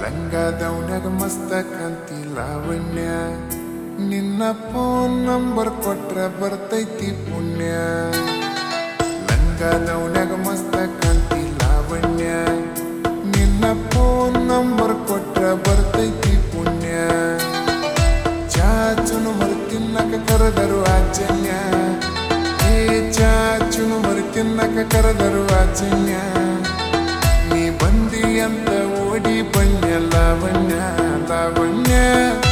ಲಂಗದವನಾಗ ಮಸ್ತ ಕಾಂತಿ ಲಾವಣ್ಯ ನಿನ್ನ ಫೋನ್ ನಂಬರ್ ಕೊಟ್ರ ಬರ್ತೈತಿ ಪುಣ್ಯ ಲಂಗದವನಾಗ ಮಸ್ತ ಕಾಂತಿ ಲಾವಣ್ಯ ನಿನ್ನ ಫೋನ್ ನಂಬರ್ ಕೊಟ್ರ ಬರ್ತೈತಿ ಪುಣ್ಯ ಚಾಚುನು ಮರು ತಿನ್ನಕ ಕರೆದರು ಆಚನ್ಯ ಏ ಚಾಚುನು ಮರು ತಿನ್ನಕ ಕರೆದರು ಆಚನ್ಯ ನೀ ಬಂದಿ ಅಂತ ಓಡಿ ಬಣ್ಯ ಲಾವಣ್ಯ ಲಾವಣ್ಯ